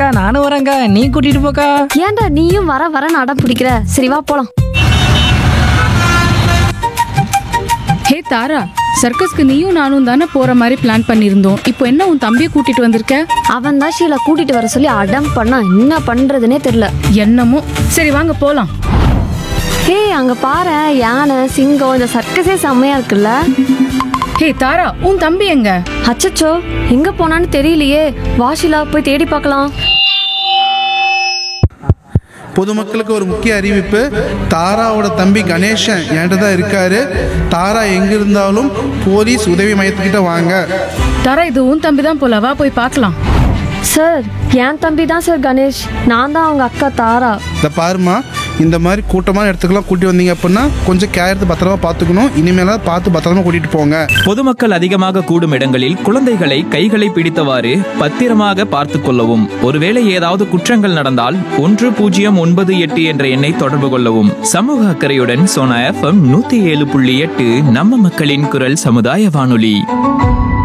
நானும் வரேங்க்கா நீ கூட்டிட்டு போக்கா ஏன்டா நீயும் வர வரன்னு அடம் பிடிக்கிற சரி வா போலாம் ஹே தாரா சர்க்கஸ்க்கு நீயும் நானும் தானே போற மாதிரி பிளான் பண்ணியிருந்தோம் இப்போ என்ன உன் தம்பியை கூட்டிட்டு வந்திருக்க அவன் தான் ஷீலா கூட்டிட்டு வர சொல்லி அடம் பண்ணா என்ன பண்றதுனே தெரியல என்னமோ சரி வாங்க போலாம் ஹே அங்க பாரு யானை சிங்கம் இந்த சர்க்கஸே செம்மையா இருக்குல்ல ஹே தாரா உன் தம்பி எங்க அச்சச்சோ எங்க போனான்னு தெரியலையே வா ஷீலா போய் தேடி பார்க்கலாம் பொதுமக்களுக்கு ஒரு முக்கிய அறிவிப்பு தாராவோட தம்பி கணேசன் என்கிட்ட தான் இருக்காரு தாரா எங்க இருந்தாலும் போலீஸ் உதவி மையத்துக்கிட்ட வாங்க தாரா இது உன் தம்பி தான் போல வா போய் பார்க்கலாம் சார் என் தம்பி தான் சார் கணேஷ் நான் தான் அவங்க அக்கா தாரா இதை பாருமா இந்த மாதிரி கூட்டமான இடத்துக்குலாம் கூட்டி வந்தீங்க அப்படின்னா கொஞ்சம் கேர் எடுத்து பத்திரமா பார்த்துக்கணும் இனிமேலாம் பார்த்து பத்திரமா கூட்டிட்டு போங்க பொதுமக்கள் அதிகமாக கூடும் இடங்களில் குழந்தைகளை கைகளை பிடித்தவாறு பத்திரமாக பார்த்துக் கொள்ளவும் ஒருவேளை ஏதாவது குற்றங்கள் நடந்தால் ஒன்று பூஜ்ஜியம் ஒன்பது எட்டு என்ற எண்ணை தொடர்பு கொள்ளவும் சமூக அக்கறையுடன் சோனா எஃப்எம் நூத்தி ஏழு புள்ளி எட்டு நம்ம மக்களின் குரல் சமுதாய வானொலி